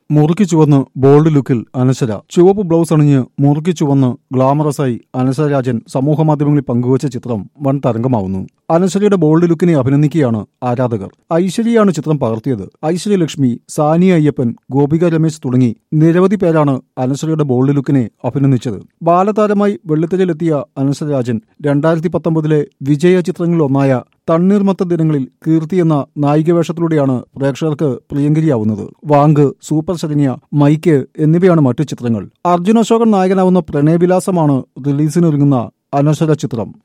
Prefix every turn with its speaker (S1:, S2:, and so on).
S1: മുറുക്കി ചുവന്ന് ബോൾഡ് ലുക്കിൽ അനശ്വര ചുവപ്പ് ബ്ലൗസ് അണിഞ്ഞ് മുറുക്കി ചുവന്ന് ഗ്ലാമറസായി അനശ്വര രാജൻ സമൂഹമാധ്യമങ്ങളിൽ പങ്കുവച്ച ചിത്രം വൻ തരംഗമാവുന്നു അനശ്വരയുടെ ബോൾഡ് ലുക്കിനെ അഭിനന്ദിക്കുകയാണ് ആരാധകർ ഐശ്വര്യയാണ് ചിത്രം പകർത്തിയത് ഐശ്വര്യ ലക്ഷ്മി സാനിയ അയ്യപ്പൻ ഗോപിക രമേശ് തുടങ്ങി നിരവധി പേരാണ് അനശ്വരയുടെ ബോൾഡ് ലുക്കിനെ അഭിനന്ദിച്ചത് ബാലതാരമായി വെള്ളിത്തിരയിലെത്തിയ അനശ്വര രാജൻ രണ്ടായിരത്തി പത്തൊമ്പതിലെ വിജയ ചിത്രങ്ങളിലൊന്നായ തണ്ണീർമത്ത ദിനങ്ങളിൽ കീർത്തി എന്ന നായികവേഷത്തിലൂടെയാണ് പ്രേക്ഷകർക്ക് പ്രിയങ്കരിയാവുന്നത് വാങ്ക് സൂപ്പർ ശരണ്യ മൈക്ക് എന്നിവയാണ് മറ്റു ചിത്രങ്ങൾ അർജുൻ അശോകൻ നായകനാവുന്ന പ്രണയവിലാസമാണ് റിലീസിനൊരുങ്ങുന്ന അനശ്വര ചിത്രം